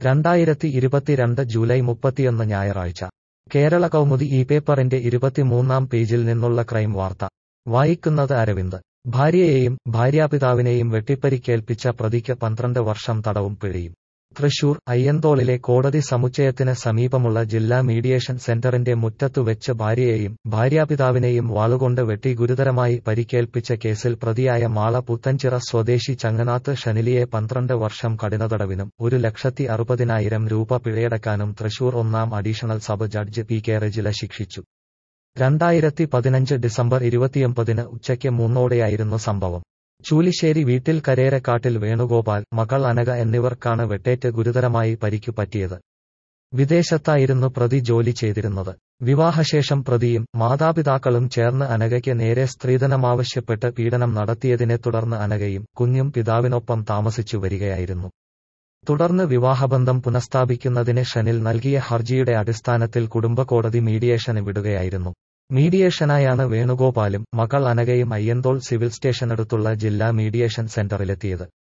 രണ്ടായിരത്തി ഇരുപത്തിരണ്ട് ജൂലൈ മുപ്പത്തിയൊന്ന് ഞായറാഴ്ച കേരള കൗമുദി ഈ പേപ്പറിന്റെ ഇരുപത്തിമൂന്നാം പേജിൽ നിന്നുള്ള ക്രൈം വാർത്ത വായിക്കുന്നത് അരവിന്ദ് ഭാര്യയെയും ഭാര്യാപിതാവിനെയും വെട്ടിപ്പരിക്കേൽപ്പിച്ച പ്രതിക്ക് പന്ത്രണ്ട് വർഷം തടവും പിഴയും തൃശൂർ അയ്യന്തോളിലെ കോടതി സമുച്ചയത്തിന് സമീപമുള്ള ജില്ലാ മീഡിയേഷൻ സെന്ററിന്റെ മുറ്റത്തു വെച്ച് ഭാര്യയെയും ഭാര്യാപിതാവിനെയും വാളുകൊണ്ട് വെട്ടി ഗുരുതരമായി പരിക്കേൽപ്പിച്ച കേസിൽ പ്രതിയായ മാള പുത്തഞ്ചിറ സ്വദേശി ചങ്ങനാത്ത് ഷനിലിയെ പന്ത്രണ്ട് വർഷം കഠിനതടവിനും ഒരു ലക്ഷത്തി അറുപതിനായിരം രൂപ പിഴയടക്കാനും തൃശൂർ ഒന്നാം additional sub judge P K Rejila ശിക്ഷിച്ചു രണ്ടായിരത്തി പതിനഞ്ച് ഡിസംബർ ഇരുപത്തിയൊമ്പതിന് ഉച്ചയ്ക്ക് മൂന്നോടെയായിരുന്നു സംഭവം ചൂലിശ്ശേരി വീട്ടിൽ കരേരക്കാട്ടിൽ വേണുഗോപാൽ മകൾ അനക എന്നിവർക്കാണ് വെട്ടേറ്റ് ഗുരുതരമായി പരിക്കു പറ്റിയത് വിദേശത്തായിരുന്നു പ്രതി ജോലി ചെയ്തിരുന്നത് വിവാഹശേഷം പ്രതിയും മാതാപിതാക്കളും ചേർന്ന് അനകയ്ക്ക് നേരെ സ്ത്രീധനമാവശ്യപ്പെട്ട് പീഡനം നടത്തിയതിനെ തുടർന്ന് അനകയും കുഞ്ഞും പിതാവിനൊപ്പം താമസിച്ചു വരികയായിരുന്നു തുടർന്ന് വിവാഹബന്ധം പുനഃസ്ഥാപിക്കുന്നതിന് ഷനിൽ നൽകിയ ഹർജിയുടെ അടിസ്ഥാനത്തിൽ കുടുംബകോടതി മീഡിയേഷന് വിടുകയായിരുന്നു മീഡിയേഷനായാണ് വേണുഗോപാലും മകൾ അനകയും അയ്യന്തോൾ സിവിൽ സ്റ്റേഷനടുത്തുള്ള ജില്ലാ മീഡിയേഷൻ സെന്ററിലെത്തിയത്